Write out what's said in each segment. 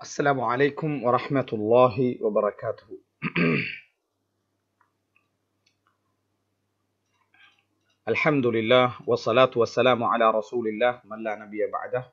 السلام عليكم ورحمة الله وبركاته الحمد لله والصلاة والسلام على رسول الله من لا نبي بعده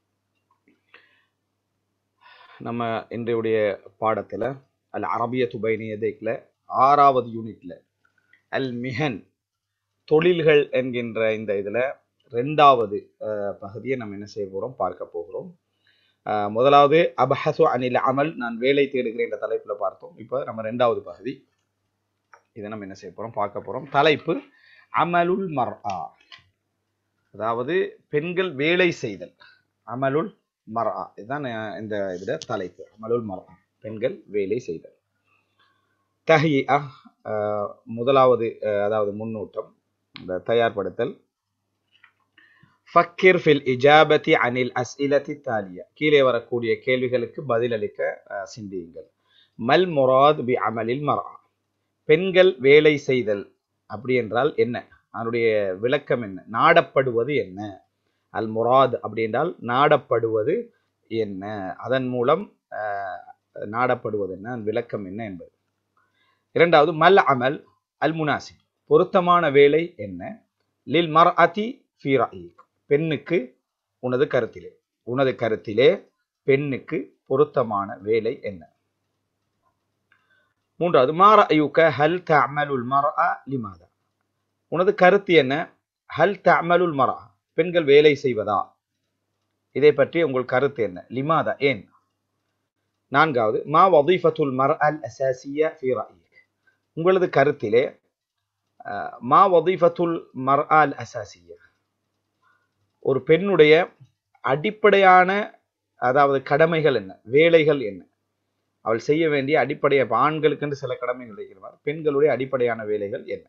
நம்ம இன்றையுடைய பாடத்தில் அல் அரபிய துபைனியதைக்கில் ஆறாவது யூனிட்ல அல் மிஹன் தொழில்கள் என்கின்ற இந்த இதில் ரெண்டாவது அஹ், பகுதியை நம்ம என்ன செய்ய போகிறோம் பார்க்க போகிறோம் அஹ், முதலாவது அபஹசு அனில் அமல் நான் வேலை தேடுகிறேன் என்ற தலைப்பில் பார்த்தோம் இப்போ நம்ம ரெண்டாவது பகுதி இதை நம்ம என்ன செய்ய போகிறோம் பார்க்க போகிறோம் தலைப்பு அமலுல் மர்ஆ அதாவது பெண்கள் வேலை செய்தல் அமலுல் மர்ஆ இதுதான் அஹ், இந்த இதில் தலைப்பு அமலுல் மர்ஆ பெண்கள் வேலை செய்தல் தஹியா முதலாவது அஹ், அதாவது முன்னூட்டம் இந்த தயார்படுத்தல் ஃபக்கிர் ஃபில் இஜாபதி அனில் அஸ்இலத்தி தாலியா கீழே வரக்கூடிய கேள்விகளுக்கு பதிலளிக்க அஹ், சிந்தியுங்கள் மல் முராத் பி அமலில் மரா பெண்கள் வேலை செய்தல் அப்படி என்றால் என்ன அதனுடைய விளக்கம் என்ன நாடப்படுவது என்ன அல் முராத் அப்படி என்றால் நாடப்படுவது என்ன அதன் மூலம் அஹ், நாடப்படுவது என்ன அதன் விளக்கம் என்ன என்பது இரண்டாவது மல் அமல் அல் முனாசிப் பொருத்தமான வேலை என்ன லில் மர் அதி பெண்ணுக்கு உனது கருத்திலே உனது கருத்திலே பெண்ணுக்கு பொருத்தமான வேலை என்ன மூன்றாவது மாற அயூக்க ஹல் தஅமலுல் மர்அ லிமாதா உனது கருத்து என்ன ஹல் தஅமலுல் மர்அ பெண்கள் வேலை செய்வதா இதை பற்றி உங்கள் கருத்து என்ன லிமாதா ஏன் நான்காவது மா வதீஃபத்துல் மர் அல் அசாசிய ஃபி ரஅயிக் உங்களது கருத்திலே அஹ், மா வதீஃபத்துல் மர் அல் அசாசிய ஒரு பெண்ணுடைய அடிப்படையான அதாவது கடமைகள் என்ன வேலைகள் என்ன அவள் செய்ய வேண்டிய அடிப்படை இப்ப ஆண்களுக்கென்று சில கடமைகள் இருக்கிறார் பெண்களுடைய அடிப்படையான வேலைகள் என்ன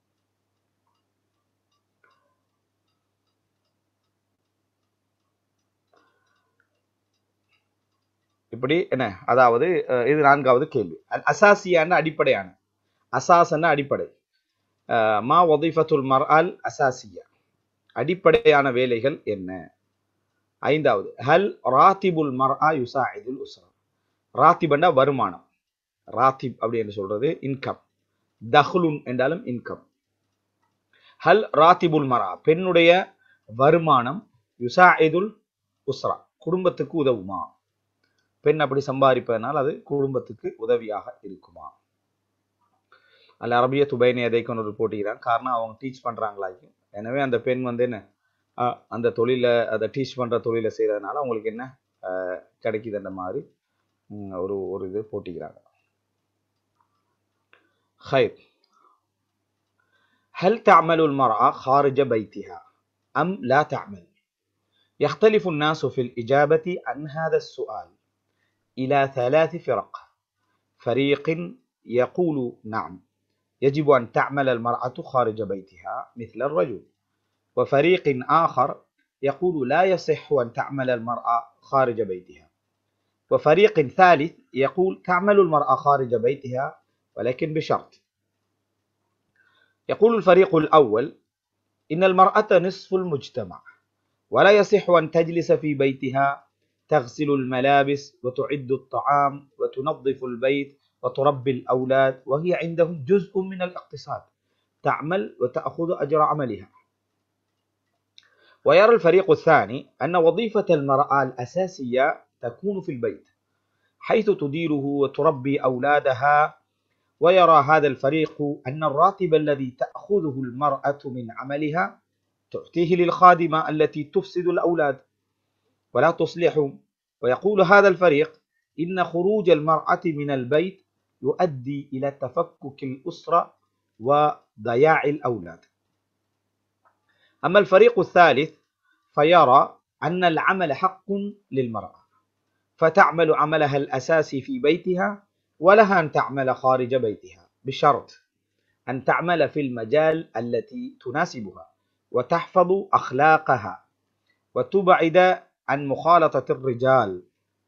இப்படி என்ன அதாவது அஹ், இது நான்காவது கேள்வி அல் அசாசியான அடிப்படையான அசாசன அடிப்படை அஹ், மா வதீஃபத்துல் மர் அல் அசாசியா அடிப்படையான வேலைகள் என்ன ஐந்தாவது ஹல் ராத்திபுல் மர்ஆ யுசாஇதுல் உஸ்ரா ராத்திபண்டா வருமானம் ராத்திப் அப்படி என்று சொல்றது இன்கம் தஹ்லுன் என்றாலும் இன்கம் ஹல் ராத்திபுல் மர்ஆ பெண்ணுடைய வருமானம் யுசாஇதுல் உஸ்ரா குடும்பத்துக்கு உதவுமா பெண் அப்படி சம்பாதிப்பதனால் அது குடும்பத்துக்கு உதவியாக இருக்குமா அல்ல அரபிய துபைனி அதை கொண்டு போட்டிக்கிறான் காரணம் அவங்க டீச் பண்றாங்களாக்கி எனவே அந்த பெண் வந்து என்ன அஹ், அந்த தொழிலை அதை டீச் பண்ற தொழிலை செய்யறதுனால அவங்களுக்கு என்ன அஹ், கிடைக்குது அந்த மாதிரி ம், ஒரு ஒரு இது போட்டிக்கிறாங்க خير هل تعمل المرأة خارج بيتها أم لا تعمل؟ يختلف الناس في الإجابة عن هذا السؤال إلى ثلاث فرق فريق يقول نعم يجب أن تعمل المرأة خارج بيتها مثل الرجل وفريق آخر يقول لا يصح أن تعمل المرأة خارج بيتها وفريق ثالث يقول تعمل المرأة خارج بيتها ولكن بشرط يقول الفريق الأول إن المرأة نصف المجتمع ولا يصح أن تجلس في بيتها تغسل الملابس وتعد الطعام وتنظف البيت وتربي الأولاد وهي عندهم جزء من الاقتصاد تعمل وتأخذ أجر عملها ويرى الفريق الثاني أن وظيفة المرأة الأساسية تكون في البيت حيث تديره وتربي أولادها ويرى هذا الفريق أن الراتب الذي تأخذه المرأة من عملها تعطيه للخادمة التي تفسد الأولاد ولا تصلحهم ويقول هذا الفريق إن خروج المرأة من البيت يؤدي إلى تفكك الأسرة وضياع الأولاد أما الفريق الثالث فيرى أن العمل حق للمرأة فتعمل عملها الأساسي في بيتها ولها أن تعمل خارج بيتها بشرط أن تعمل في المجال التي تناسبها وتحفظ أخلاقها وتبعد عن مخالطة الرجال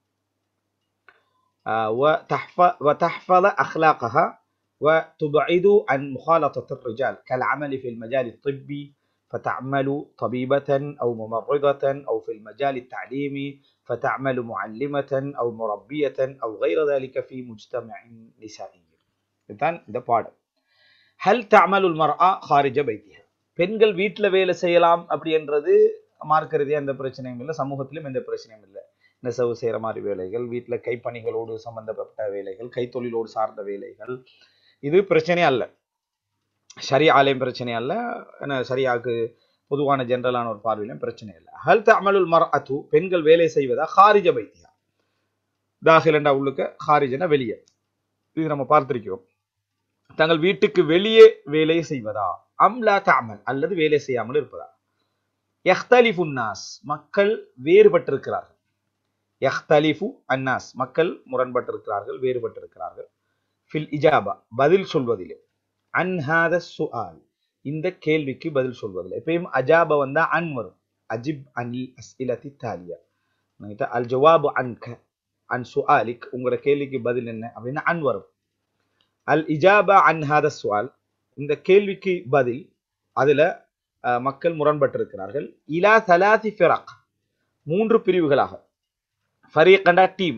آه، وتحفظ, وتحفظ أخلاقها وتبعد عن مخالطة الرجال كالعمل في المجال الطبي فتعمل طبيبة أو ممرضة أو في المجال التعليمي فتعمل معلمة أو مربية أو غير ذلك في مجتمع نسائي இதுதான் இந்த பாடம் ஹல் தஅமலுல் மர்ஆ خارج பைத்திஹா பெண்கள் வீட்டில் வேலை செய்யலாம் அப்படின்றது மார்க்க ரீதியா எந்த பிரச்சனையும் இல்லை சமூகத்திலும் எந்த பிரச்சனையும் இல்லை நெசவு செய்கிற மாதிரி வேலைகள் வீட்டில் கைப்பணிகளோடு சம்பந்தப்பட்ட வேலைகள் கைத்தொழிலோடு சார்ந்த வேலைகள் இது பிரச்சனையே அல்ல ஷரியாலையும் பிரச்சனை அல்ல என்ன ஷரியாவுக்கு பொதுவான ஜென்ரலான ஒரு பார்வையிலும் பிரச்சனை இல்லை ஹல் தஅமலுல் மர்அத்து பெண்கள் வேலை செய்வதா ஹாரிஜ பைத்தியா தாஹிலண்டா உள்ளுக்க ஹாரிஜனா வெளியே இது நம்ம பார்த்திருக்கிறோம் தங்கள் வீட்டுக்கு வெளியே வேலை செய்வதா அம்லா தாமல் அல்லது வேலை செய்யாமல் இருப்பதா யஹ்தலிஃபு நாஸ் மக்கள் வேறுபட்டிருக்கிறார்கள் யஹ்தலிஃபு அன்னாஸ் மக்கள் முரண்பட்டிருக்கிறார்கள் வேறுபட்டிருக்கிறார்கள் ஃபில் இஜாபா பதில் சொல்வதிலே அன்ஹாத சுஆல் இந்த கேள்விக்கு பதில் சொல்வதில்லை எப்பயும் அஜாப வந்தா அன் வரும் அஜிப் அனில் அஸ்இலதி தாலியா அல் ஜவாபு அன்க அன் சுஆலிக் உங்களோட கேள்விக்கு பதில் என்ன அப்படின்னா அன் வரும் அல் இஜாபா அன் ஹாத சுஆல் இந்த கேள்விக்கு பதில் அதுல அஹ், மக்கள் முரண்பட்டிருக்கிறார்கள் இலா சலாசி ஃபிரக் மூன்று பிரிவுகளாக ஃபரீக்கண்டா டீம்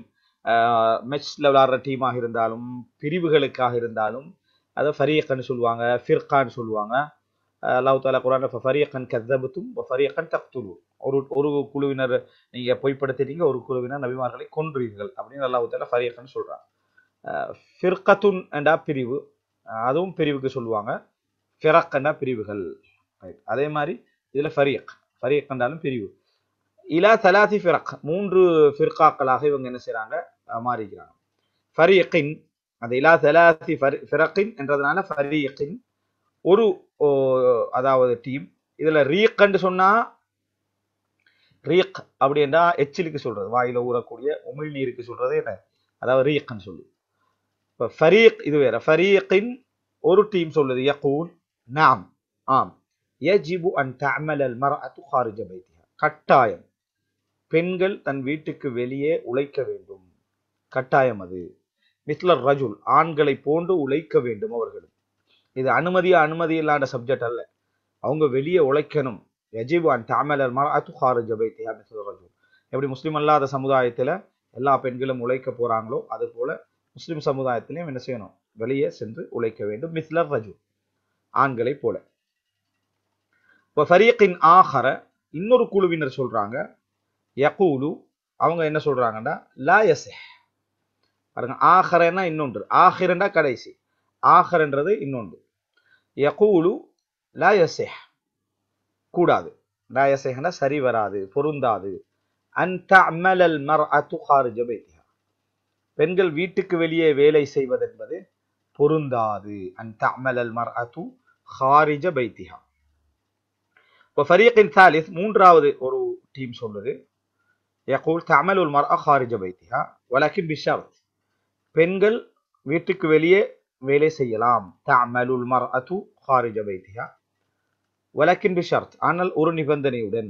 மெச்ல விளாடுற டீமாக இருந்தாலும் பிரிவுகளுக்காக இருந்தாலும் அதை ஃபரீக்கன்னு சொல்லுவாங்க ஃபிர்கான்னு சொல்லுவாங்க அஹ் அல்லாஹ் தாலா குரான் ஃபரீக்கன் கத்தபத்தும் ஃபரீக்கன் தக்துலு ஒரு ஒரு குழுவினர் நீங்க பொய்ப்படுத்திட்டீங்க ஒரு குழுவினர் நபிமார்களை கொன்றீர்கள் அப்படின்னு அல்லாஹ் தாலா ஃபரீக்கன் சொல்றான் ஃபிர்கத்துன் என்றா பிரிவு அஹ் அதுவும் பிரிவுக்கு சொல்லுவாங்க ஃபிரக்கண்டா பிரிவுகள் Right. அதே மாதிரி இதுல ஃபரீக் ஃபரீக் என்றாலும் பிரிவு இலா சலாசி ஃபிரக் மூன்று ஃபிர்காக்களாக இவங்க என்ன செய்றாங்க அஹ் மாறிக்கிறாங்க ஃபரீக்கின் அந்த இலா சலாசி ஃபிரக்கின் என்றதுனால ஃபரீக்கின் ஒரு ஓ, அதாவது டீம் இதுல ரீக்கன்னு சொன்னா ரீக் அப்படின்னா எச்சிலுக்கு சொல்றது வாயில ஊறக்கூடிய உமிழ்நீருக்கு சொல்றது என்ன அதாவது ரீக்னு சொல்லு இப்ப ஃபரீக் இது வேற ஃபரீக்கின் ஒரு டீம் சொல்லுது யகூல் நாம் ஆம் யஜிபு அன் தஅமல் அல் மர்அத்து خارج பைத்திஹா கட்டாயம் பெண்கள் தன் வீட்டுக்கு வெளியே உழைக்க வேண்டும் கட்டாயம் அது மிஸ்லர் ரஜுல் ஆண்களை போன்று உழைக்க வேண்டும் அவர்கள் இது அனுமதியா அனுமதி இல்லாத சப்ஜெக்ட் அல்ல அவங்க வெளியே உழைக்கணும் யஜிபு அன் தஅமல் அல் மர்அத்து خارج பைத்திஹா மிஸ்லர் ரஜுல் எப்படி முஸ்லிம் அல்லாத சமுதாயத்துல எல்லா பெண்களும் உழைக்க போறாங்களோ அது போல முஸ்லிம் சமுதாயத்திலையும் என்ன செய்யணும் வெளியே சென்று உழைக்க வேண்டும் மிஸ்லர் ரஜுல் ஆண்களை போல இப்போ ஃபரீக்கின் ஆஹர இன்னொரு குழுவினர் சொல்றாங்க யகூலு அவங்க என்ன சொல்றாங்கன்னா லா யசிஹ் பாருங்க ஆஹரன்னா இன்னொன்று ஆஹிரண்டா கடைசி ஆஹர்ன்றது இன்னொன்று யகூலு லா யசிஹ் கூடாது லா யசிஹ்னா சரி வராது பொருந்தாது அன் தஅமலல் மர்அத்து خارج பைத்திஹா பெண்கள் வீட்டுக்கு வெளியே வேலை செய்வதென்பது பொருந்தாது அன் தஅமலல் மர்அத்து خارج பைத்திஹா இப்போ ஃபரீக்கின் தாலிஸ் மூன்றாவது ஒரு டீம் சொல்லுது يقول تعمل المرأة خارج بيتها ولكن بشرط பெண்கள் வீட்டுக்கு வெளியே வேலை செய்யலாம் تعمل المرأة خارج بيتها ولكن بشرط ஆனால் ஒரு நிபந்தனையுடன்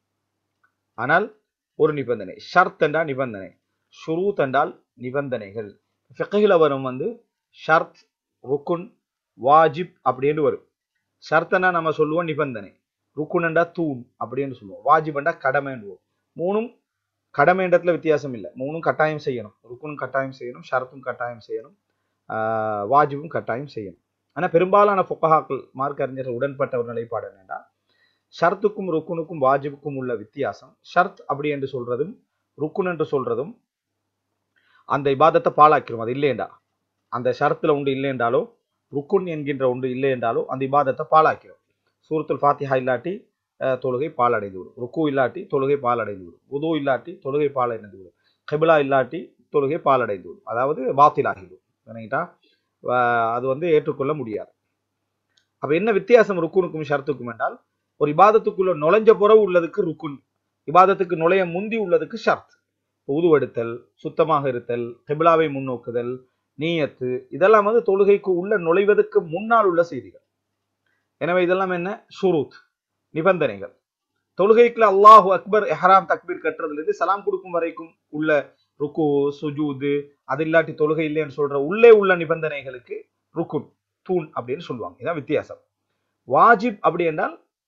ஆனால் ஒரு நிபந்தனை ஷர்த் என்றால் நிபந்தனை ஷுரூத் என்றால் நிபந்தனைகள் ஃபிqஹில் வரும் வந்து ஷர்த் ருக்குன் வாஜிப் அப்படின்னு வரும் ஷர்த்தனா நம்ம சொல்லுவோம் நிபந்தனை ருக்குனண்டா தூண் அப்படின்னு சொல்லுவோம் வாஜிபண்டா கடமைன்னுவோம் மூணும் கடமைன்றதுல வித்தியாசம் இல்லை மூணும் கட்டாயம் செய்யணும் ருக்குனும் கட்டாயம் செய்யணும் ஷரத்தும் கட்டாயம் செய்யணும் ஆஹ் வாஜிபும் கட்டாயம் செய்யணும் ஆனா பெரும்பாலான ஃபுக்கஹாக்கள் மார்க் அறிஞர்கள் உடன்பட்ட ஒரு நிலைப்பாடு என்னன்னா ஷர்த்துக்கும் ருக்குனுக்கும் வாஜிபுக்கும் உள்ள வித்தியாசம் ஷர்த் அப்படி என்று சொல்றதும் ருக்குன் என்று சொல்றதும் அந்த இபாதத்தை பாழாக்கிரும் அது இல்லையண்டா அந்த ஷரத்துல உண்டு இல்லை என்றாலோ ருக்குன் என்கின்ற ஒன்று இல்லை என்றாலோ அந்த இபாதத்தை பாழாக்கிரும் சூரத்துல் ஃபாத்திஹா இல்லாட்டி அஹ், தொழுகை பாலடைந்து விடும் ருக்கு இல்லாட்டி தொழுகை பாலடைந்து விடும் உது இல்லாட்டி தொழுகை பாலடைந்து விடும் கெபிலா இல்லாட்டி தொழுகை பாலடைந்து விடும் அதாவது பாத்திலாகிவிடும் சரிங்களா வ- அது வந்து ஏற்றுக்கொள்ள முடியாது அப்ப என்ன வித்தியாசம் ருக்குனுக்கும் ஷரத்துக்கும் என்றால் ஒரு இபாதத்துக்குள்ள நுழைஞ்ச புறவு உள்ளதுக்கு ருக்குன் இபாதத்துக்கு நுழைய முந்தி உள்ளதுக்கு ஷர்த் உதுவெடுத்தல் சுத்தமாக இருத்தல் கெபிலாவை முன்னோக்குதல் நீயத்து இதெல்லாம் வந்து தொழுகைக்கு உள்ள நுழைவதற்கு முன்னால் உள்ள செய்திகள் எனவே இதெல்லாம் என்ன ஷுரூத் நிபந்தனைகள் தொழுகைக்குள்ள அல்லாஹு அக்பர் எஹராம் தக்பீர் கட்டுறதுல இருந்து சலாம் கொடுக்கும் வரைக்கும் உள்ள ருக்கு சுஜூது அது இல்லாட்டி தொழுகை இல்லைன்னு சொல்ற உள்ளே உள்ள நிபந்தனைகளுக்கு ருக்குன் தூண் அப்படின்னு சொல்லுவாங்க இதான் வித்தியாசம் வாஜிப் அப்படி என்றால்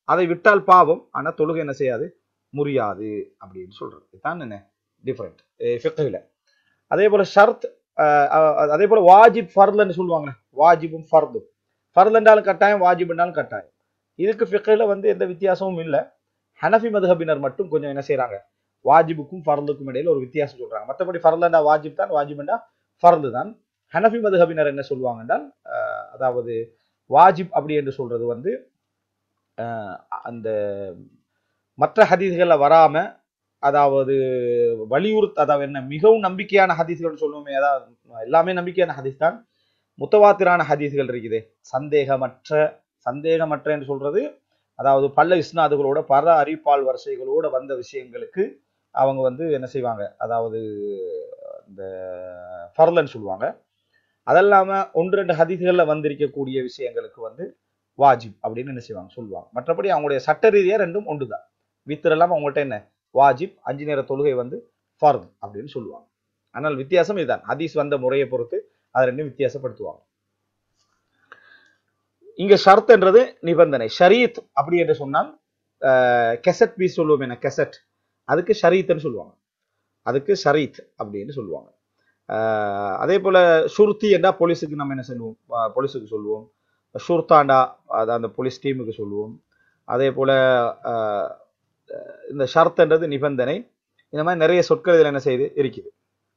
அதை விட்டால் பாவம் ஆனா தொழுகை என்ன செய்யாது முறியாது அப்படின்னு சொல்றது இதுதான் என்ன டிஃபரெண்ட் ஃபிக்ஹில் அதே போல ஷர்த் அஹ், அஹ், அதே போல வாஜிப் ஃபர்லன்னு சொல்லுவாங்களே வாஜிபும் ஃபர்தும் ஃபர்ல் என்றாலும் கட்டாயம் வாஜிப் என்றாலும் கட்டாயம் இதுக்கு ஃபிக்ஹில் வந்து எந்த வித்தியாசமும் இல்லை ஹனஃபி மதுஹபினர் மட்டும் கொஞ்சம் என்ன செய்றாங்க வாஜிபுக்கும் ஃபர்லுக்கும் இடையில ஒரு வித்தியாசம் சொல்றாங்க மற்றபடி ஃபர்லண்டா வாஜிப் தான் வாஜிப்ண்டா ஃபர்லு தான் ஹனஃபி மதுஹபினர் என்ன சொல்லுவாங்க என்றால் அஹ், அதாவது வாஜிப் அப்படி என்று சொல்றது வந்து அஹ், அந்த மற்ற ஹதீஸ்கள்ல வராம அதாவது வலியுறுத்த அதாவது என்ன மிகவும் நம்பிக்கையான ஹதீஸ்கள் சொல்லுவோமே அதாவது எல்லாமே நம்பிக்கையான ஹதீஸ் தான் முத்தவாத்திரான ஹதீஸ்கள் இருக்குது சந்தேகமற்ற சந்தேகமற்ற என்று சொல்றது அதாவது பல இஸ்னாதுகளோட பல அறிப்பால் வரிசைகளோட வந்த விஷயங்களுக்கு அவங்க வந்து என்ன செய்வாங்க அதாவது இந்த ஃபர்லன்னு சொல்லுவாங்க அதல்லாம ஒன்று ரெண்டு ஹதீஸ்கள்ல வந்திருக்கக்கூடிய விஷயங்களுக்கு வந்து வாஜிப் அப்படின்னு என்ன செய்வாங்க சொல்லுவாங்க மற்றபடி அவங்களுடைய சட்ட ரீதியா ரெண்டும் ஒன்றுதான் வித்திர இல்லாம அவங்கள்ட்ட என்ன வாஜிப் அஞ்சு நேர தொழுகை வந்து ஃபர்த் அப்படின்னு சொல்லுவாங்க ஆனால் வித்தியாசம் இதுதான் ஹதீஸ் வந்த முறையை பொறுத்து அது ரெண்டும் வித்தியாசப்படுத்துவாங்க இங்க ஷர்த்ன்றது நிபந்தனை ஷரீத் அப்படி என்று சொன்னால் கெசட் பீஸ் சொல்லுவோம் என்ன கெசட் அதுக்கு ஷரீத்னு சொல்லுவாங்க அதுக்கு ஷரீத் அப்படின்னு சொல்லுவாங்க ஆஹ் அதே போல ஷுர்தி என்றா போலீஸுக்கு நம்ம என்ன சொல்லுவோம் ஆஹ் போலீஸுக்கு சொல்லுவோம் ஷுர்தாண்டா அது அந்த போலீஸ் டீமுக்கு சொல்லுவோம் அதே போல ஆஹ் இந்த ஷர்த்ன்றது நிபந்தனை இந்த மாதிரி நிறைய சொற்கள் இதில் என்ன செய்யுது இருக்குது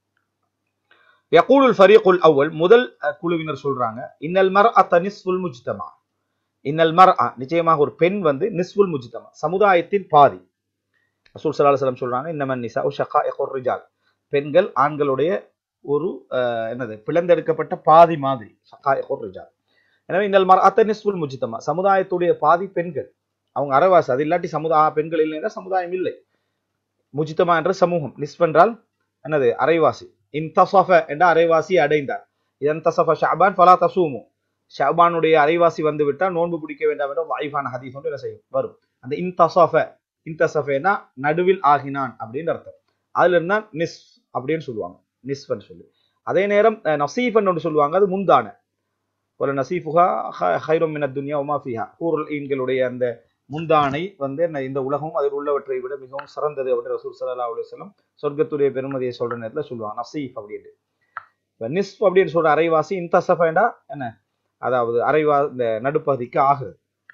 யகூலுல் ஃபரீகுல் அவ்வல் முதல் அஹ், குழுவினர் சொல்றாங்க இன்னல் மர் அத்த நிஸ்ஃபுல் முஜ்தமா இன்னல் மர் நிச்சயமாக ஒரு பெண் வந்து நிஸ்ஃபுல் முஜ்தமா சமுதாயத்தின் பாதி ரசூல் ஸல்லல்லாஹு அலைஹி வஸல்லம் சொல்றாங்க இன்னமன் நிசா ஷகாயிகுர் ரிஜால் பெண்கள் ஆண்களுடைய ஒரு அஹ், என்னது பிளந்தெடுக்கப்பட்ட பாதி மாதிரி ஷகாயிகுர் ரிஜால் எனவே இன்னல் மர் அத்த நிஸ்ஃபுல் முஜ்தமா சமுதாயத்துடைய பாதி பெண்கள் அவங்க அரைவாசி அது இல்லாட்டி சமுதாய பெண்கள் இல்லைன்னா சமுதாயம் இல்லை முஜித்தமா என்ற சமூகம் நிஸ்ப் என்றால் என்னது அரைவாசி இன்தசஃப என்ற அரைவாசி அடைந்தார் இதன் தசஃப ஷாபான் ஃபலா தசூமு ஷாபானுடைய அரைவாசி வந்து விட்டால் நோன்பு பிடிக்க வேண்டாம் என்ற வாய்ஃபான ஹதீஸ் ஒன்று என்ன செய்யும் வரும் அந்த இன்தசஃப இன்தசஃபேனா நடுவில் ஆகினான் அப்படின்னு அர்த்தம் அதுல இருந்தா நிஸ் அப்படின்னு சொல்லுவாங்க நிஸ்ஃபன் சொல்லி அதே நேரம் அஹ், நசீஃபன் ஒன்று சொல்லுவாங்க அது முந்தான ஒரு நசீஃபுகா ஹைரம் மின துன்யா உமா ஃபிஹா ஹூருல் ஈன்களுடைய அந்த முந்தானை வந்து என்ன இந்த உலகம் அதில் உள்ளவற்றை விட மிகவும் சிறந்தது அப்படின்னு ரசூல் ஸல்லல்லாஹு அலைஹி வஸல்லம் சொர்க்கத்துடைய பெருமதியை சொல்ற நேரத்துல சொல்லுவாங்க நசீஃப் அப்படின்ட்டு இப்ப நிஸ்ப் அப்படின்னு சொல்ற அரைவாசி இன்தசஃபேண்டா என்ன அதாவது அரைவா இந்த நடுப்பகுதிக்கு ஆகுது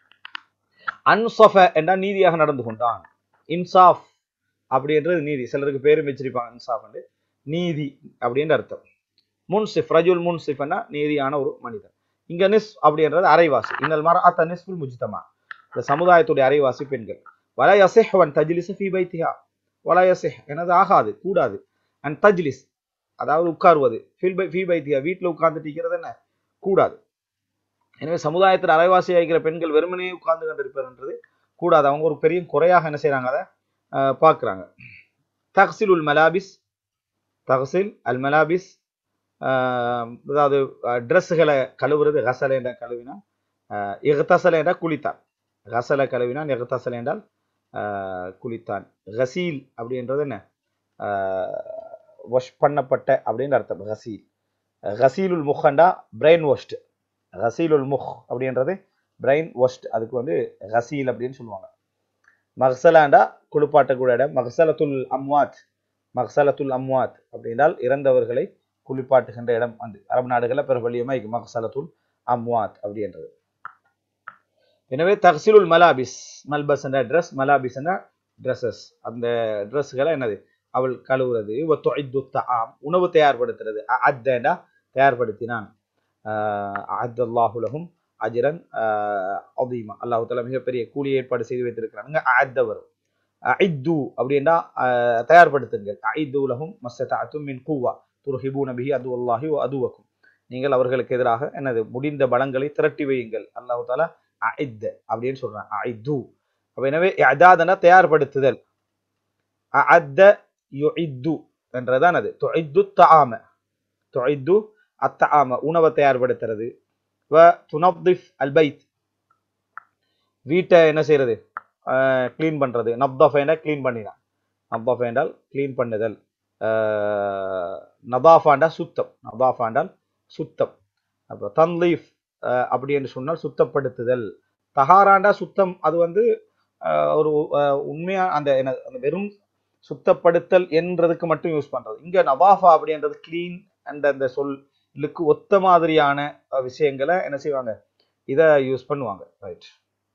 அன்சஃப என்றா நீதியாக நடந்து கொண்டான் இன்சாஃப் அப்படின்றது நீதி சிலருக்கு பேரும் வச்சிருப்பாங்க இன்சாஃப் நீதி அப்படின்னு அர்த்தம் முன்சிஃப் ரஜுல் முன்சிஃப்னா நீதியான ஒரு மனிதன் இங்க நிஸ் அப்படின்றது அரைவாசி இன்னல் மர அத்த நிஸ்புல் முஜ்தமா இந்த சமுதாயத்துடைய அரைவாசி பெண்கள் வல யசிஹ் வன் தஜ்லிஸ் ஃபி பைத்திஹா வல யசிஹ் எனது ஆகாது கூடாது அண்ட் தஜ்லிஸ் அதாவது உட்காருவது ஃபில் பை ஃபி பைத்திஹா வீட்டில் உட்கார்ந்துட்டு இருக்கிறது என்ன கூடாது எனவே சமுதாயத்தில் அரைவாசி ஆகிற பெண்கள் வெறுமனே உட்கார்ந்து கொண்டிருப்பதுன்றது கூடாது அவங்க ஒரு பெரிய குறையாக என்ன செய்றாங்க அதை அஹ், பார்க்கறாங்க தஹ்சில் உல் மலாபிஸ் தஹ்சில் அல் மலாபிஸ் ஆஹ் அதாவது ட்ரெஸ்ஸுகளை கழுவுறது கசலை என்ற கழுவினா இகத்தசலை என்றால் குளித்தான் கசலை கழுவினான் இகத்தசலை என்றால் ஆஹ் குளித்தான் கசீல் அப்படின்றது என்ன வாஷ் பண்ணப்பட்ட அப்படின்னு அர்த்தம் கசீல் கசீலுல் முஹண்டா பிரெயின் வாஷ்டு கசீலுல் முஹ் அப்படின்றது பிரெயின் வாஷ்ட் அதுக்கு வந்து கசீல் அப்படின்னு சொல்லுவாங்க மஹ்சலாண்டா குளிப்பாட்டக்கூடிய இடம் மஹ்சலத்துல் அம்வாத் மஹ்சலத்துல் அம்வாத் அப்படின்றால் இறந்தவர்களை குளிப்பாட்டுகின்ற இடம் வந்து அரபு நாடுகளில் பிரபலியமாக இருக்கு மஹ்சலத்துல் அம்வாத் அப்படின்றது எனவே தஹ்சிலுல் மலாபிஸ் மல்பஸ் என்ற ட்ரெஸ் மலாபிஸ் என்ற ட்ரெஸ்ஸஸ் அந்த ட்ரெஸ்ஸுகளை என்னது அவள் கழுவுறது ஒத்துஐத்து தஆம் உணவு தயார்படுத்துறது அத்தேண்டா தயார்படுத்தினான் அத்தல்லாஹுலகும் அஜிரன் அதீமா அல்லாஹு தலா மிகப்பெரிய கூலி ஏற்பாடு செய்து வைத்திருக்கிறாங்க அத்த வரும் ஐத்து அப்படின்னா தயார்படுத்துங்கள் ஐத்து உலகும் மஸ்தத்தும் மின் கூவா துர்ஹிபூ நபிஹி அது அல்லாஹி அதுவக்கும் நீங்கள் அவர்களுக்கு எதிராக என்னது முடிந்த பலங்களை திரட்டி வையுங்கள் அல்லாஹு தாலா ஐத் அப்படின்னு சொல்றான் ஐத்து அப்ப எனவே அதாதன தயார்படுத்துதல் அத்த யுஇத்து என்றதான் அது துஇத்து தஆம துஇத்து அத்தஆம உணவை தயார்படுத்துறது வ துனஃதிஃப் அல் பைத் வீட்டை என்ன செய்யறது க்ளீன் பண்றது நப்தஃப் என்றால் க்ளீன் பண்ணினான் நப்தஃப் என்றால் க்ளீன் பண்ணுதல் நதாஃபாண்டா சுத்தம் நதாஃபாண்டால் சுத்தம் அப்போ தன்லீஃப் அப்படி என்று சொன்னால் சுத்தப்படுத்துதல் தஹாராண்டா சுத்தம் அது வந்து ஆஹ், ஒரு ஆஹ், உண்மையா அந்த என்ன அந்த வெறும் சுத்தப்படுத்தல் என்றதுக்கு மட்டும் யூஸ் பண்றது இங்க நவாஃபா அப்படின்றது கிளீன் அண்ட் அந்த சொல்லுக்கு ஒத்த மாதிரியான அஹ், விஷயங்களை என்ன செய்வாங்க இதை யூஸ் பண்ணுவாங்க ரைட்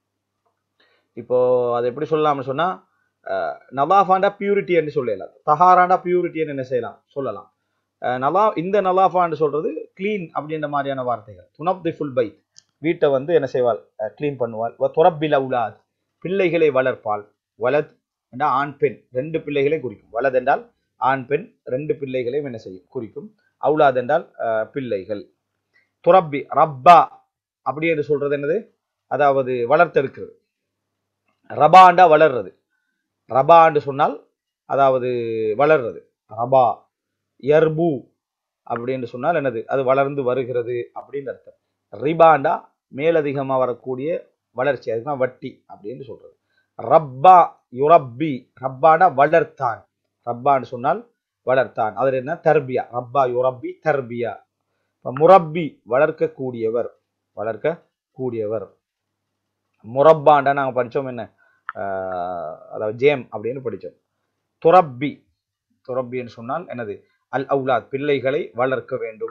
இப்போ அது எப்படி சொல்லலாம்னு சொன்னா அஹ், நவாஃபாண்டா பியூரிட்டி என்று சொல்லலாம் தஹாராண்டா பியூரிட்டின்னு என்ன செய்யலாம் சொல்லலாம் அஹ், நலா இந்த நலாஃபான்னு சொல்றது க்ளீன் அப்படின்ற மாதிரியான வார்த்தைகள் துனப் தி ஃபுல் பைத் வீட்டை வந்து என்ன செய்வாள் க்ளீன் பண்ணுவாள் வ துரப்பில் அவுலாத் பிள்ளைகளை வளர்ப்பாள் வலத் என்றால் ஆண் பெண் ரெண்டு பிள்ளைகளை குறிக்கும் வலத் என்றால் ஆண் பெண் ரெண்டு பிள்ளைகளையும் என்ன செய்யும் குறிக்கும் அவுலாத் என்றால் அஹ், பிள்ளைகள் துரப்பி ரப்பா அப்படி என்று சொல்றது என்னது அதாவது வளர்த்தெடுக்கிறது ரபாண்டா வளர்றது ரபான்னு சொன்னால் அதாவது வளர்றது ரபா யர்பு அப்படின்னு சொன்னால் என்னது அது வளர்ந்து வருகிறது அப்படின்னு அர்த்தம் ரிபாண்டா மேலதிகமா வரக்கூடிய வளர்ச்சி அதுதான் வட்டி அப்படின்னு சொல்றது ரப்பா யுரப்பி ரப்பானா வளர்த்தான் ரப்பான்னு சொன்னால் வளர்த்தான் அதுல என்ன தர்பியா ரப்பா யுரப்பி தர்பியா இப்ப முரப்பி வளர்க்கக்கூடியவர் வளர்க்கக்கூடியவர் முரப்பாண்டா நாங்க படிச்சோம் என்ன ஆஹ் அதாவது ஜேம் அப்படின்னு படிச்சோம் துரப்பி துரப்பின்னு சொன்னால் என்னது அல் அவுலாத் பிள்ளைகளை வளர்க்க வேண்டும்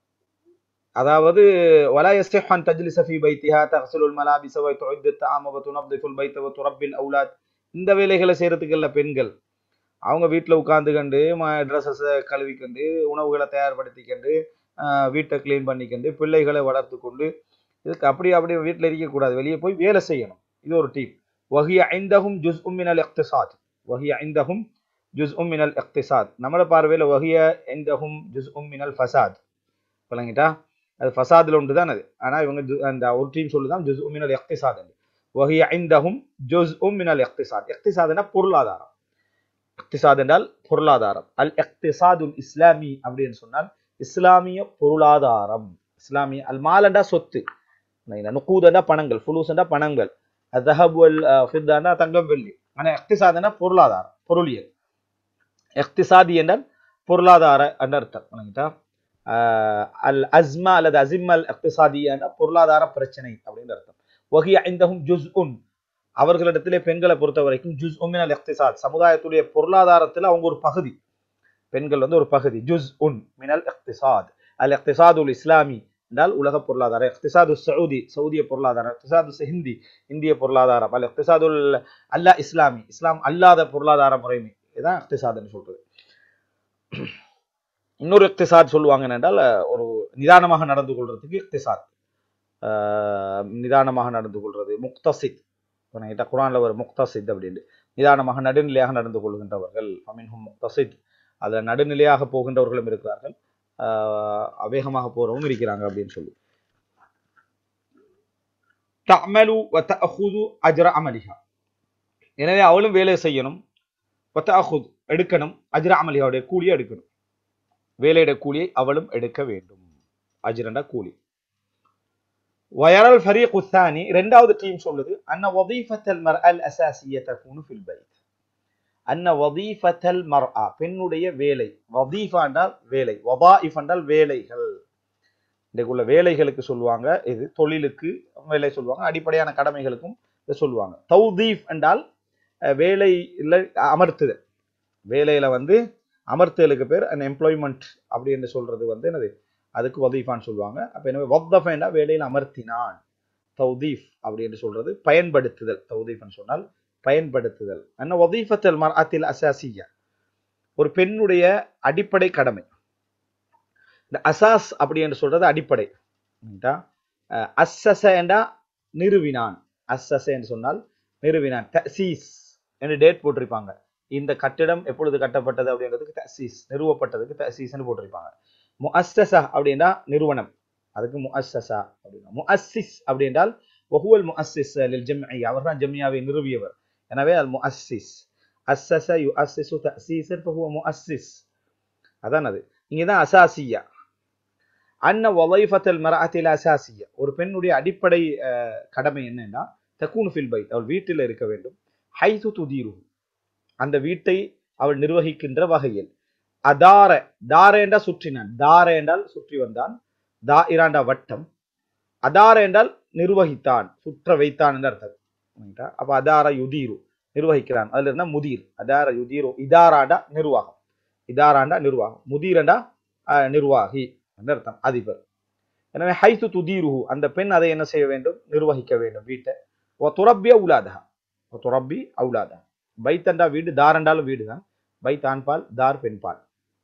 அதாவது ولا يصح أن تجلس في بيتها تغسل الملابس وتعد الطعام وتنظف البيت وتربي الأولاد இந்த வேலைகளை செய்யறதுக்கு பெண்கள் அவங்க வீட்டில் உட்காந்துக்கண்டு ட்ரெஸ்ஸஸை கழுவிக்கண்டு உணவுகளை தயார்படுத்திக்கண்டு ஆஹ் வீட்டை க்ளீன் பண்ணிக்கண்டு பிள்ளைகளை வளர்த்து கொண்டு இதுக்கு அப்படி அப்படி வீட்டில் இருக்கக்கூடாது வெளியே போய் வேலை செய்யணும் இது ஒரு டீம் வஹிய ஐந்தகும் ஜுஸ் உம்மினல் இக்திசாத் வஹிய ஐந்தகும் ஜுஸ் உம்மினல் இக்திசாத் நம்மளோட பார்வையில் வஹிய ஐந்தகும் ஜுஸ் உம்மினல் ஃபசாத் விளங்கிட்டா அது ஃபசாதில் ஒன்று தான் அது ஆனால் இவங்க ஜு- அந்த ஒரு டீம் சொல்லுதான் ஜுஸ் உம்மினல் இக்திசாத் வஹிய ஐந்தகும் ஜுஸ் உம்மினல் இக்திசாத் இக்திசாத்னா பொருளாதாரம் இக்திசாத் என்றால் பொருளாதாரம் அல் இக்திசாதுல் இஸ்லாமி அப்படின்னு சொன்னால் இஸ்லாமிய பொருளாதாரம் இஸ்லாமிய அல் மாலண்டா சொத்து நுக்கூதண்டா பணங்கள் ஃபுலூஸ்ண்டா பணங்கள் தஹபுல் ஃபித்தாண்டா தங்கம் வெள்ளி ஆனால் இக்திசாதுனா பொருளாதாரம் பொருளியல் இக்திசாதி என்றால் பொருளாதார என்ற அர்த்தம் வணங்கிட்டா அல் அஸ்மா அல்லது அசிம்மல் இக்திசாதியான பொருளாதார பிரச்சனை அப்படின்னு அர்த்தம் வஹிய ஐந்தஹும் ஜுஸ்உன் அவர்களிடத்திலே பெண்களை பொறுத்த வரைக்கும் ஜுஸ் உமினல் இக்திசாத் சமுதாயத்துடைய பொருளாதாரத்தில் அவங்க ஒரு பகுதி பெண்கள் வந்து ஒரு பகுதி ஜுஸ் உன் மினல் இக்திசாத் அல் இக்திசாதுல் இஸ்லாமி என்றால் உலக பொருளாதாரம் இக்திசாது சவுதி சவுதிய பொருளாதாரம் இக்திசாது ஹிந்தி இந்திய பொருளாதாரம் அல் இக்திசாதுல் அல்லா இஸ்லாமி இஸ்லாம் அல்லாத பொருளாதார முறைமை இதுதான் இக்திசாதுன்னு சொல்றது இன்னொரு இக்திசாத் சொல்லுவாங்க என்றால் ஒரு நிதானமாக நடந்து கொள்றதுக்கு இக்திசாத் ஆஹ் நிதானமாக நடந்து கொள்றது முக்தசித் கிட்ட குரான்ல ஒரு முக்தசித் அப்படின்னு நிதானமாக நடுநிலையாக நடந்து கொள்கின்றவர்கள் அமீன்ஹும் முக்தசித் அதுல நடுநிலையாக போகின்றவர்களும் இருக்கிறார்கள் ஆஹ் அவேகமாக போறவங்க இருக்கிறாங்க அப்படின்னு சொல்லி தஅமலு வ தஅخذு அஜ்ர அமலிஹா எனவே அவளும் வேலை செய்யணும் வ தஅخذ எடுக்கணும் அஜ்ர அமலிஹாவுடைய கூலியை எடுக்கணும் வேலையிட கூலியை அவளும் எடுக்க வேண்டும் அஜ்ரண்டா கூலி ويرى الفريق الثاني ரெண்டாவது டீம் சொல்லுது أن وظيفة المرأة الأساسية تكون في البيت أن وظيفة المرأة பெண்ணுடைய வேலை வதீஃபா என்றால் வேலை வதாயிஃப் என்றால் வேலைகள் இன்றைக்குள்ள வேலைகளுக்கு சொல்லுவாங்க இது தொழிலுக்கு வேலை சொல்லுவாங்க அடிப்படையான கடமைகளுக்கும் இதை சொல்லுவாங்க தௌதீஃப் என்றால் அஹ், வேலையில அமர்த்துதல் வேலையில வந்து அமர்த்துதலுக்கு பேர் அந்த எம்ப்ளாய்மெண்ட் அப்படின்னு சொல்றது வந்து என்னது அதுக்கு வதீஃபான்னு சொல்லுவாங்க அப்ப எனவே வத்தஃபேண்டா வேலையில் அமர்த்தினான் தௌதீஃப் அப்படின்னு சொல்றது பயன்படுத்துதல் தௌதீஃப்னு சொன்னால் பயன்படுத்துதல் அன்ன வதீஃபத்தல் மர்அத்தில் அசாசியா ஒரு பெண்ணுடைய அடிப்படை கடமை இந்த அசாஸ் அப்படி என்று சொல்றது அடிப்படை ரைட்டா? அஹ் அஸ்ஸஸ என்றா நிறுவினான் அஸ்ஸஸ என்று சொன்னால் நிறுவினான் தசீஸ் என்று டேட் போட்டிருப்பாங்க இந்த கட்டிடம் எப்பொழுது கட்டப்பட்டது அப்படின்றதுக்கு தசீஸ் நிறுவப்பட்டதுக்கு தசீஸ்னு போட்டிருப்பாங்க முஅஸ்ஸஸா அப்படின்னா நிறுவனம் அதுக்கு முஅஸ்ஸஸா அப்படின்னா முஅஸ்ஸிஸ் அப்படின்றால் வஹுவல் முஅஸ்ஸிஸ் லில் ஜம்இ அவர் தான் ஜம்மியாவை நிறுவியவர் எனவே அல் முஅஸ்ஸிஸ் அஸ்ஸஸ யுஅஸ்ஸிசு தஅசீஸன் ஃபஹுவ முஅஸ்ஸிஸ் அதான் அது இங்க தான் அசாசியா அன்ன வலைஃபத்தல் மரஅத்தில் அசாசியா ஒரு பெண்ணுடைய அடிப்படை அஹ், கடமை என்னன்னா தக்கூனு ஃபில் பைத் அவள் வீட்டில் இருக்க வேண்டும் ஹைது துதீரு அந்த வீட்டை அவள் நிர்வகிக்கின்ற வகையில் அதார தார என்றால் சுற்றினான் தார என்றால் சுற்றி வந்தான் தா இராண்டா வட்டம் அதார என்றால் நிர்வகித்தான் சுற்ற வைத்தான் என்று அர்த்தம் ரைட்டா? அப்ப அதார யுதீரு நிர்வகிக்கிறான் அதுல இருந்தா முதீர் அதார யுதீரு இதாராண்டா நிர்வாகம் இதாராண்டா நிர்வாகம் முதீரண்டா அஹ், நிர்வாகி என்று அர்த்தம் அதிபர் எனவே ஹைத்து துதீருஹு அந்த பெண் அதை என்ன செய்ய வேண்டும் நிர்வகிக்க வேண்டும் வீட்டை துரப்பிய உலாதா துரப்பி அவுலாதா பைத்தண்டா வீடு தாரண்டாலும் வீடு தான் பைத் ஆண்பால் தார் பெண்பால்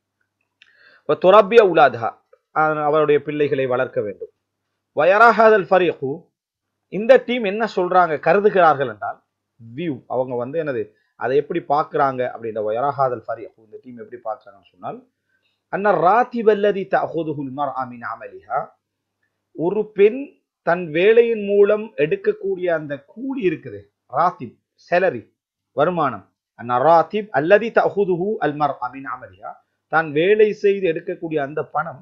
துரப்பிய உலாதா அவருடைய பிள்ளைகளை வளர்க்க வேண்டும் வயராஹாதல் ஃபரீஹு இந்த டீம் என்ன சொல்றாங்க கருதுகிறார்கள் என்றால் வியூ அவங்க வந்து என்னது அதை எப்படி பார்க்கறாங்க அப்படின்ற வயராஹாதல் ஃபரீஹு இந்த டீம் எப்படி பார்க்கறாங்கன்னு சொன்னால் அன்ன ராத்திபல்லதி தஹுதுஹுல் மர்அ மின் அமலிஹா ஒரு பெண் தன் வேலையின் மூலம் எடுக்கக்கூடிய அந்த கூலி இருக்குது ராத்திப் சேலரி வருமானம் அன்ன ராத்திப் அல்லதி தஹுதுஹு அல் மர்அ மின் அமலிஹா தான் வேலை செய்து எடுக்கக்கூடிய அந்த பணம்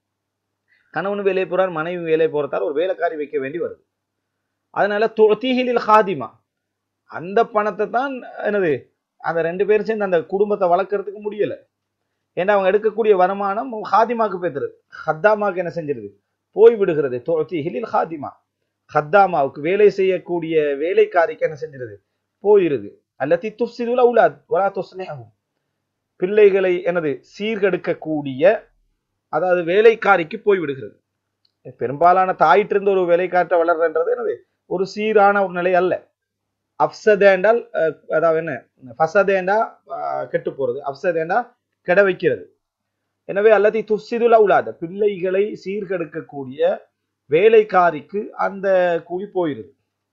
கணவன் வேலை போறார் மனைவி வேலை போறதால் ஒரு வேலைக்காரி வைக்க வேண்டி வருது அதனால தொத்தீகிலில் ஹாதிமா அந்த பணத்தை தான் என்னது அந்த ரெண்டு பேரும் சேர்ந்து அந்த குடும்பத்தை வளர்க்கறதுக்கு முடியல ஏன்னா அவங்க எடுக்கக்கூடிய வருமானம் ஹாதிமாக்கு பேத்துறது ஹத்தாமாக்கு என்ன செஞ்சிருது போய் விடுகிறது தொத்தீகிலில் ஹாதிமா ஹத்தாமாவுக்கு வேலை செய்யக்கூடிய வேலைக்காரிக்கு என்ன செஞ்சிருது போயிருது அல்லத்தி துப்சிதுல உலாத் வலா துஸ்லிஹும் பிள்ளைகளை எனது சீர்கெடுக்கக்கூடிய அதாவது வேலைக்காரிக்கு போய் விடுகிறது பெரும்பாலான தாயிட்டு இருந்து ஒரு வேலைக்காற்ற வளர்றன்றது என்னது ஒரு சீரான ஒரு நிலை அல்ல அப்சதேண்டால் அஹ், அதாவது என்ன ஃபசதேண்டா கெட்டு போறது அப்சதேண்டா கெட வைக்கிறது எனவே அல்லது துசிதுல உலாத பிள்ளைகளை சீர்கெடுக்கக்கூடிய வேலைக்காரிக்கு அந்த கூலி போயிருது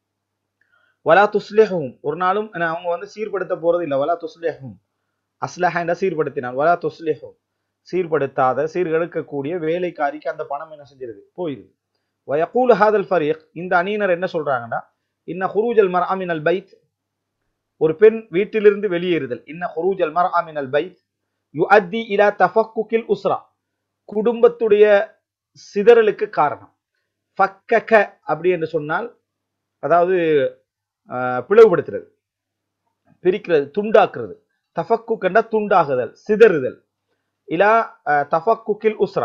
வலா துஸ்லிஹும் ஒரு நாளும் என்ன, அவங்க வந்து சீர்படுத்த போறது இல்லை வலா துஸ்லிஹும் அஸ்லஹாண்டா சீர்படுத்தினான் வலா துஸ்லிஹும் சீர்படுத்தாத சீர்கெடுக்கக்கூடிய வேலைக்காரிக்கு அந்த பணம் என்ன செஞ்சிருது போயிருது வயகூல் ஹாதல் ஃபரீக் இந்த அணியினர் என்ன சொல்றாங்கன்னா இன்ன ஹுரூஜல் மர் அமினல் பைத் ஒரு பெண் வீட்டிலிருந்து வெளியேறுதல் இன்ன ஹுரூஜல் மர் அமினல் பைத் யு அத்தி இலா தஃபக்குக்கில் உஸ்ரா குடும்பத்துடைய சிதறலுக்கு காரணம் ஃபக்கக அப்படி என்று சொன்னால் அதாவது ஆஹ், பிளவுபடுத்துறது பிரிக்கிறது துண்டாக்குறது தஃபக்கு கண்டா துண்டாகுதல் சிதறுதல் இலா அஹ், தஃபக்குக்கில் உஸ்ரா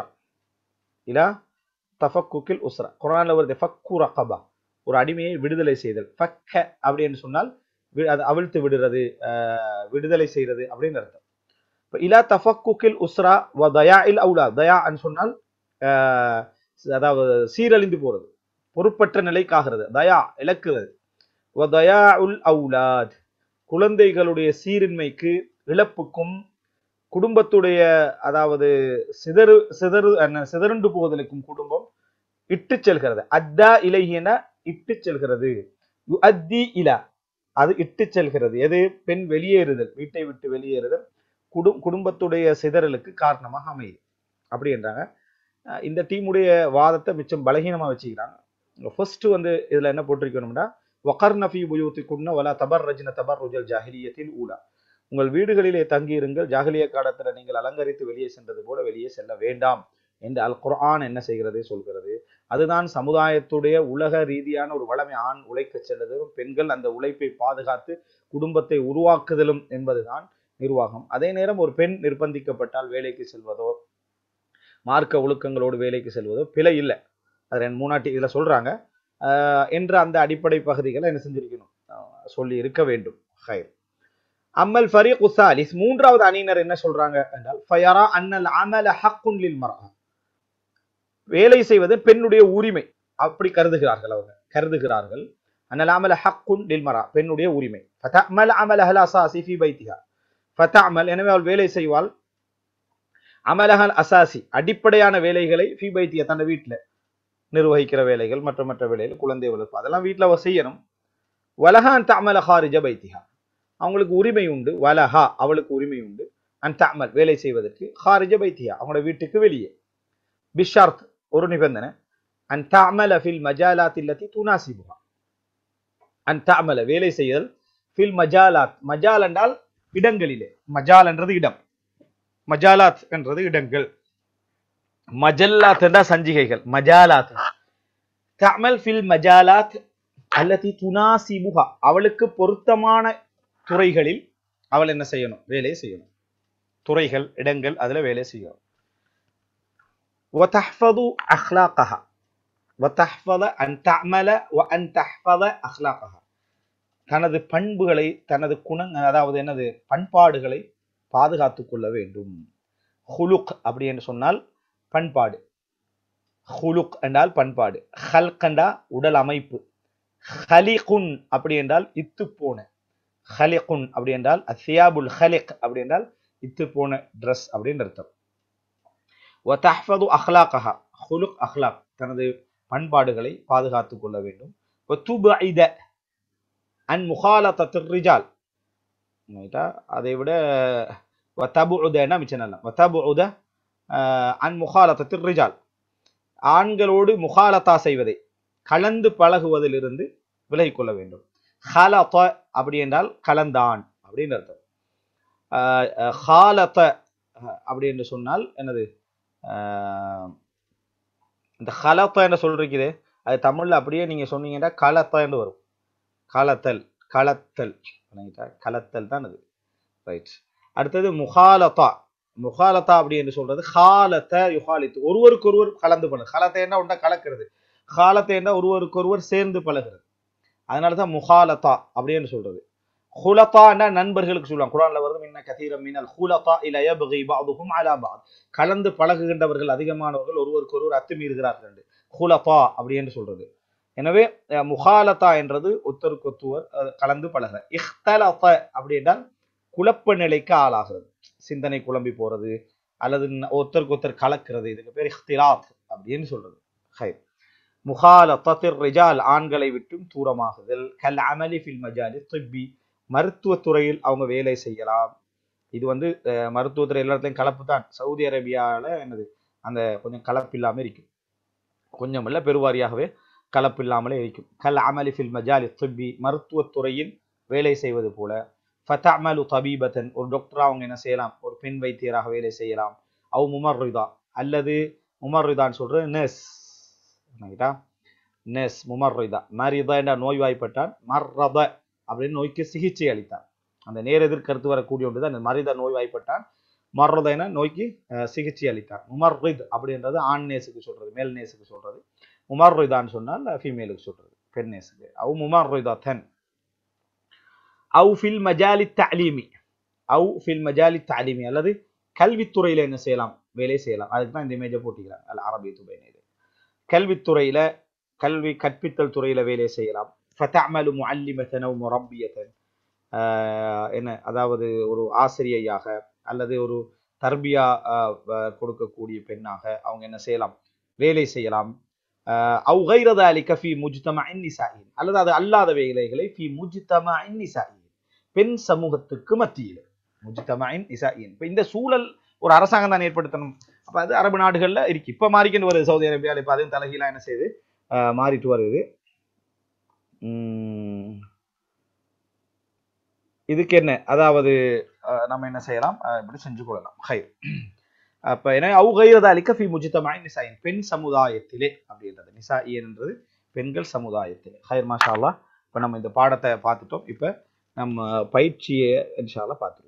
இலா தஃபக்குக்கில் உஸ்ரா குரான்ல வருது ஃபக்கு ரகபா ஒரு அடிமையை விடுதலை செய்தல் ஃபக்க அப்படின்னு சொன்னால் வி- அது அவிழ்த்து விடுறது அஹ், விடுதலை செய்யறது அப்படின்னு அர்த்தம் இப்ப இலா தஃபக்குக்கில் உஸ்ரா வ தயா இல் அவுலா தயான்னு சொன்னால் அஹ், அதாவது சீரழிந்து போறது பொறுப்பற்ற நிலைக்காகிறது தயா இழக்கிறது வ தயா உல் அவுலாத் குழந்தைகளுடைய சீரின்மைக்கு இழப்புக்கும் குடும்பத்துடைய அதாவது சிதறு சிதறு என்ன, சிதறுண்டு போவதற்கும் குடும்பம் இட்டு செல்கிறது அத்தா இலைகின இட்டு செல்கிறது யு அத்தி இலா அது இட்டு செல்கிறது எது பெண் வெளியேறுதல் வீட்டை விட்டு வெளியேறுதல் குடும் குடும்பத்துடைய சிதறலுக்கு காரணமாக அமையுது அப்படி என்றாங்க அஹ் இந்த டீமுடைய வாதத்தை மிச்சம் பலகீனமா வச்சுக்கிறாங்க ஃபர்ஸ்ட் வந்து இதுல என்ன போட்டிருக்கணும்னா வகர்ன ஃபீ புயூத்திக்குன்ன வலா தபர்ரஜ்ன தபர்ருஜல் ஜாஹிலியத்தில் ஊலா உங்கள் வீடுகளிலே தங்கியிருங்கள் ஜாஹிலிய காலத்துல நீங்கள் அலங்கரித்து வெளியே சென்றது போல வெளியே செல்ல வேண்டாம் என்று அல் குர்ஆன் என்ன செய்கிறது சொல்கிறது அதுதான் சமுதாயத்துடைய உலக ரீதியான ஒரு வளமை ஆண் உழைக்க செல்லுதலும் பெண்கள் அந்த உழைப்பை பாதுகாத்து குடும்பத்தை உருவாக்குதலும் என்பதுதான் நிர்வாகம் அதே நேரம் ஒரு பெண் நிர்பந்திக்கப்பட்டால் வேலைக்கு செல்வதோ மார்க்க ஒழுக்கங்களோடு வேலைக்கு செல்வதோ பிழை இல்லை அது ரெண்டு மூணாட்டி இதுல சொல்றாங்க ஆஹ் என்ற அந்த அடிப்படை பகுதிகளை என்ன செஞ்சிருக்கணும் ஆஹ் சொல்லி இருக்க வேண்டும் ஹைர் அம்மல் ஃபரீக் உசாலிஸ் மூன்றாவது அணியினர் என்ன சொல்றாங்க என்றால் ஃபயரா அன்னல் அமல ஹக்குன் லில் மர்அ வேலை செய்வது பெண்ணுடைய உரிமை அப்படி கருதுகிறார்கள் அவங்க கருதுகிறார்கள் அன்னல் அமல ஹக்குன் லில் மர்அ பெண்ணுடைய உரிமை ஃபதஅமல் அமலஹல் அசாசி ஃபி பைத்திஹா ஃபதஅமல் எனவே அவள் வேலை செய்வாள் அமலஹல் அசாசி அடிப்படையான வேலைகளை ஃபி பைத்தியா தன் வீட்டில் நிர்வகிக்கிற வேலைகள் மற்ற மற்ற வேலைகள் குழந்தை வளர்ப்பு அதெல்லாம் வீட்டில் அவ செய்யணும் வலஹான் தமல ஹாரிஜ பைத்திஹா அவங்களுக்கு உரிமை உண்டு வலஹா அவளுக்கு உரிமை உண்டு அன் தமல் வேலை செய்வதற்கு ஹாரிஜ பைத்தியா அவங்களோட வீட்டுக்கு வெளியே பிஷார்த் ஒரு நிபந்தனை அன் தமல ஃபில் மஜாலாத் இல்லத்தி துனாசிபுகா அன் தமல வேலை செய்தல் ஃபில் மஜாலாத் மஜால் என்றால் இடங்களிலே மஜால் என்றது இடம் மஜாலாத் என்றது இடங்கள் மஜல்லாத் என்றால் சஞ்சிகைகள் மஜாலாத் தமல் ஃபில் மஜாலாத் அல்லதி துனாசிபுகா அவளுக்கு பொருத்தமான துறைகளில் அவள் என்ன செய்யணும் வேலை செய்யணும் துறைகள் இடங்கள் அதுல வேலை செய்யணும் وتحفظ أخلاقها وتحفظ أن تعمل وأن تحفظ أخلاقها தனது பண்புகளை தனது குணங் அதாவது என்னது பண்பாடுகளை பாதுகாத்துக் கொள்ள வேண்டும் ஹுலுக் அப்படி என்று சொன்னால் பண்பாடு ஹுலுக் என்றால் பண்பாடு ஹல்க் என்றா உடல் அமைப்பு ஹலிகுன் அப்படி என்றால் இத்து போன ஹலிகுன் அப்படி என்றால் அசியாபுல் ஹலிக் அப்படி என்றால் இத்து போன ட்ரெஸ் அப்படின்னு அர்த்தம் ஒத்தஹ்ஃபது அஹ்லாக்கஹா ஹுலுக் அஹ்லாக் தனது பண்பாடுகளை பாதுகாத்துக் கொள்ள வேண்டும் ஒத்துபைத அன் முகாலத்தத்து ரிஜால் ரைட்டா அதை விட வத்தபுஉதன்னா மிச்சம் நல்லா வத்தபுஉத அன் முகாலத்தத்து ரிஜால் ஆண்களோடு முகாலத்தா செய்வதை கலந்து பழகுவதிலிருந்து விலகிக் கொள்ள வேண்டும் ஹலத அப்படி என்றால் கலந்தான் அப்படின்னு அர்த்தம் ஆஹ் அஹ் ஹாலத அஹ் அப்படி என்று சொன்னால் என்னது ஆஹ் இந்த ஹலத்த என்று சொல்றீங்களே அது தமிழ்ல அப்படியே நீங்க சொன்னீங்கன்னா கலத்த என்று வரும் கலத்தல் கலத்தல் ரைட்டா? கலத்தல் தான் அது ரைட் அடுத்தது முகாலதா முகாலதா அப்படி என்று சொல்றது ஹாலத்த யுகாலித்து ஒருவருக்கு ஒருவர் கலந்து பழகு ஹலத்தை என்ன உண்டா கலக்கிறது ஹாலத்தை என்ன ஒருவருக்கு ஒருவர் சேர்ந்து பழகுறது அதனாலதான் முகாலதா அப்படின்னு சொல்றது ஹுலத்தான்னா நண்பர்களுக்கு சொல்லுவாங்க குரான்ல வருது மின்ன கதீரம் மினல் ஹுலதா இல யப்கி பஅதுஹும் அலா பஅத் கலந்து பழகுகின்றவர்கள் அதிகமானவர்கள் ஒருவருக்கு ஒருவர் அத்துமீறுகிறார்கள் என்று ஹுலதா அப்படி என்று சொல்றது எனவே அஹ், முகாலதா என்றது ஒருத்தருக்கு ஒருத்தர் அஹ், கலந்து பழக இஹ்தலத அப்படி என்றால் குழப்ப நிலைக்கு ஆளாகிறது சிந்தனை குழம்பி போறது அல்லது ந- ஒருத்தருக்கு ஒருத்தர் கலக்கிறது இதுக்கு பேர் இஹ்திலாத் அப்படின்னு சொல்றது ஹை முகாலத்தத்திர் ரிஜால் ஆண்களை விட்டும் தூரமாகுதல் கல் அமலி ஃபில் மஜாலி திப்பி மருத்துவத் துறையில் அவங்க வேலை செய்யலாம் இது வந்து அஹ், மருத்துவத்துறை எல்லா இடத்துலையும் கலப்பு தான் சவுதி அரேபியாவில் என்னது அந்த கொஞ்சம் கலப்பு இல்லாமல் இருக்கும் கொஞ்சம் இல்ல பெருவாரியாகவே கலப்பு இல்லாமலே இருக்கும் கல் அமலி ஃபில் மஜாலி திப்பி மருத்துவத் துறையில் வேலை செய்வது போல ஃபதஅமலு தபீபத்தன் ஒரு டாக்டரா அவங்க என்ன செய்யலாம் ஒரு பெண் வைத்தியராக வேலை செய்யலாம் அவ் முமர்ரிதா அல்லது முமர்ரிதான்னு சொல்றது நர்ஸ் என்னகிட்டா நர்ஸ் முமர்ரிதா மரிதா என்ற நோய்வாய்ப்பட்டான் மர்ரத அப்படின்னு நோய்க்கு சிகிச்சை அளித்தார் அந்த நேரெதிர் கருத்து வரக்கூடிய ஒன்று தான் மரித நோய்வாய்ப்பட்டான் மர்ரத என நோய்க்கு அஹ், சிகிச்சை அளித்தார் முமர்ரித் அப்படின்றது ஆண் நேசுக்கு சொல்றது மேல் நேசுக்கு சொல்றது முமர்ரிதான்னு சொன்னால் ஃபீமேலுக்கு சொல்றது பெண் நேசுக்கு அவ் முமர்ரிதா தன் அவு ஃபில் மஜாலி தலீமி அவு ஃபில் மஜாலி தலீமி அல்லது கல்வித்துறையில என்ன செய்யலாம் வேலை செய்யலாம் அதுக்கு தான் இந்த இமேஜை போட்டிக்கிறாங்க அல் அரபிய துபைனது கல்வித்துறையில கல்வி கற்பித்தல் துறையில வேலை செய்யலாம் ஃபதஅமலு முஅல்லிமத்தன் அவ் முரப்பியத்தன் ஆஹ் என்ன அதாவது ஒரு ஆசிரியையாக அல்லது ஒரு தர்பியா ஆஹ் வ- கொடுக்கக்கூடிய பெண்ணாக அவங்க என்ன செய்யலாம் வேலை செய்யலாம் ஆஹ் அவு கைர ذلك في مجتمع النساء அல்லது அது அல்லாத வேலைகளை في مجتمع النساء பெண் சமூகத்துக்கு மத்தியில் முஜ்தமாயின் நிசாயின் இப்போ இந்த சூழல் ஒரு அரசாங்கம் தான் ஏற்படுத்தணும் அப்ப அது அரபு நாடுகள்ல இருக்கு இப்ப மாறிக்கிட்டு வருது சவுதி அரேபியாவில் இப்ப அதுவும் தலைகீழா என்ன செய்யுது ஆஹ் மாறிட்டு வருது உம் இதுக்கு என்ன அதாவது ஆஹ் நம்ம என்ன செய்யலாம் ஆஹ் இப்படி செஞ்சு கொள்ளலாம் ஹை அப்ப எனவே அவுகைரத அளிக்க ஃபி முஜித்தமாய் நிசாயின் பெண் சமுதாயத்திலே அப்படின்றது நிசாயின்ன்றது பெண்கள் சமுதாயத்திலே ஹைர் மாஷா அல்லாஹ் இப்ப நம்ம இந்த பாடத்தை பார்த்துட்டோம் இப்ப நம்ம பயிற்சியை இன்ஷால்லா பார்த்துருவோம்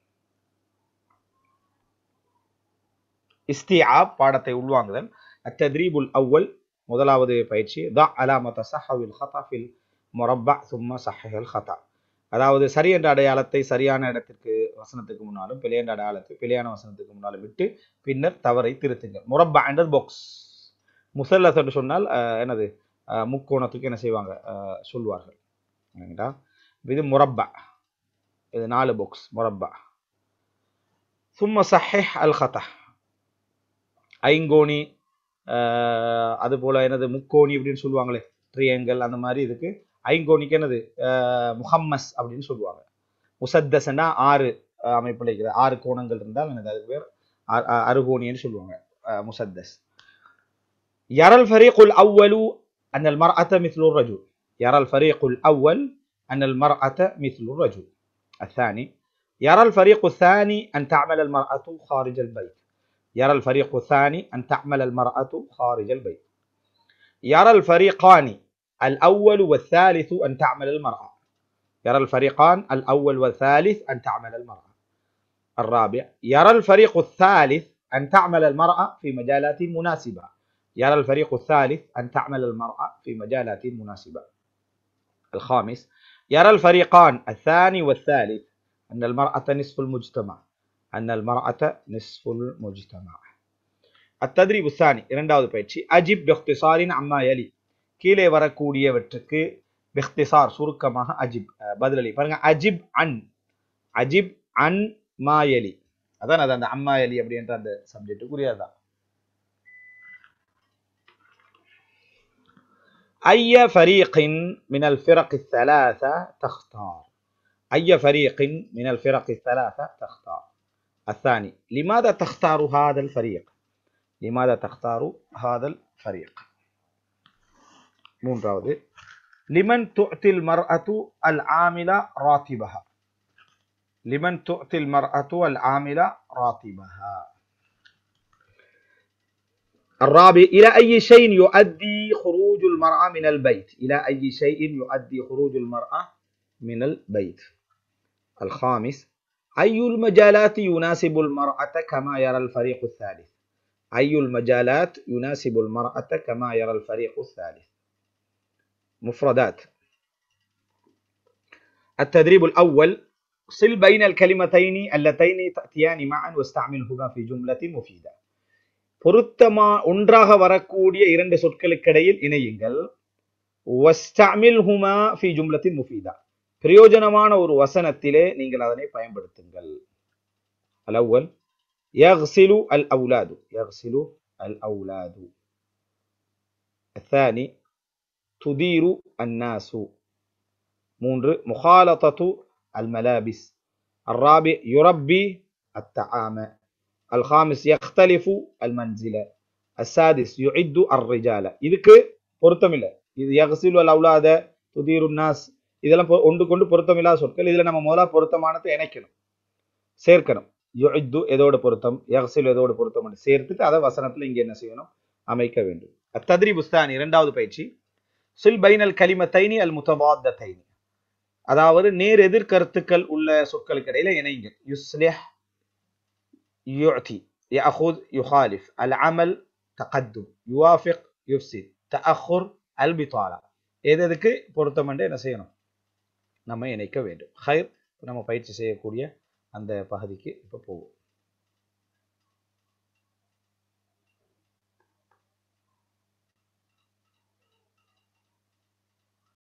இஸ்திஆப் பாடத்தை உள்வாங்குதல் அத்தத்ரீபுல் அவ்வல் முதலாவது பயிற்சி த அலாமத சஹவில் ஹதாஃபில் முரப்பா சும்மா சஹல் ஹதா அதாவது சரி என்ற அடையாளத்தை சரியான இடத்திற்கு வசனத்துக்கு முன்னாலும் பிழை என்ற அடையாளத்தை பிழையான வசனத்துக்கு முன்னாலும் விட்டு பின்னர் தவறை திருத்துங்கள் முரப்பா என்றது பாக்ஸ் முசல்லஸ் என்று சொன்னால் அஹ், என்னது அஹ், முக்கோணத்துக்கு என்ன செய்வாங்க அஹ், சொல்வார்கள் சரிங்களா? இது முரப்பா இது நாலு பாக்ஸ் முரப்பா சும்ம சஹிஹ் அல் ஹதா ஐங்கோணி ஆஹ் அது போல என்னது முக்கோணி அப்படின்னு சொல்லுவாங்களே ட்ரியங்கல் அந்த மாதிரி இதுக்கு ஐங்கோணிக்கு என்னது ஆஹ் முஹம்மஸ் அப்படின்னு சொல்லுவாங்க முசத்தஸ்னா ஆறு ஆஹ் அமைப்புல இருக்கிற ஆறு கோணங்கள் இருந்தால் என்னது அதுக்கு பேர் அ- அ- அருகோணின்னு சொல்லுவாங்க ஆஹ் முசத்தஸ் يرى الفريق الأول أن المرأة مثل الرجل يرى الفريق الأول أن المرأة مثل الرجل الثاني يرى الفريق الثاني أن تعمل المرأة خارج البيت يرى الفريق الثاني أن تعمل المرأة خارج البيت يرى الفريقان الأول والثالث أن تعمل المرأة يرى الفريقان الأول والثالث أن تعمل المرأة الرابع يرى الفريق الثالث أن تعمل المرأة في مجالات مناسبة يرى الفريق الثالث أن تعمل المرأة في مجالات مناسبة الخامس يرى الفريقان الثاني والثالث أن المرأة نصف المجتمع أن المرأة نصف المجتمع التدريب الثاني இரண்டாவது பயிற்சி அஜிப் பிஹ்திசாரின் அம்மா யலி கீழே வரக்கூடியவற்றுக்கு பிஹ்திசார் சுருக்கமாக அஜிப் அஹ், பதிலளி பாருங்க அஜிப் அன் அஜிப் அன் மாயலி அதான் அது அந்த அம்மா யலி அப்படின்ற அந்த சப்ஜெக்டுக்குரியதுதான் أي فريق من الفرق الثلاثة تختار أي فريق من الفرق الثلاثة تختار الثاني لماذا تختار هذا الفريق لماذا تختار هذا الفريق மூன்றாவது لمن تعطي المرأة العاملة راتبها لمن تعطي المرأة العاملة راتبها الرابع إلى أي شيء يؤدي خروج المرأة من البيت إلى أي شيء يؤدي خروج المرأة من البيت الخامس أي المجالات يناسب المرأة كما يرى الفريق الثالث أي المجالات يناسب المرأة كما يرى الفريق الثالث مفردات التدريب الأول صل بين الكلمتين اللتين تأتيان معا واستعملهما في جملة مفيدة பொருத்தமா ஒன்றாக வரக்கூடிய இரண்டு சொற்களுக்கிடையில் இணையுங்கள் வஸ்தமில்ஹுமா ஃபி ஜும்லத்தின் முஃபீதா பிரயோஜனமான ஒரு வசனத்திலே நீங்கள் அதனை பயன்படுத்துங்கள் அலவல் يغسل الأولاد يغسل الأولاد الثاني تدير الناس மூன்று مخالطة الملابس الرابع يربي الطعام الخامس يختلف المنزل السادس يعد الرجال இதுக்கு பொருத்தம் இல்லை இது யகசில் அவுலாத துதீரு நாஸ் இதெல்லாம் பொ- ஒன்று கொண்டு பொருத்தமில்லாத சொற்கள் இதுல நம்ம முதல்ல பொருத்தமானதை இணைக்கணும் சேர்க்கணும் யுஇத்து எதோட பொருத்தம் யகசில் எதோட பொருத்தம் சேர்த்துட்டு அதை வசனத்துல இங்க என்ன செய்யணும் அமைக்க வேண்டும் அத்தத்ரி புஸ்தான் இரண்டாவது பயிற்சி சில் பைனல் கலிமத்தைனி அல் முத்தவாத்தத்தைனி அதாவது நேர் எதிர் கருத்துக்கள் உள்ள சொற்களுக்கு இடையில இணைங்க யுஸ்லிஹ் يعطي يأخذ يخالف العمل تقدم يوافق يفسد تأخر البطالة எது எதுக்கு பொருத்தம் என்று என்ன செய்யணும் நம்ம இணைக்க வேண்டும் ஹைர் நம்ம பயிற்சி செய்யக்கூடிய அந்த பகுதிக்கு இப்போ போவோம்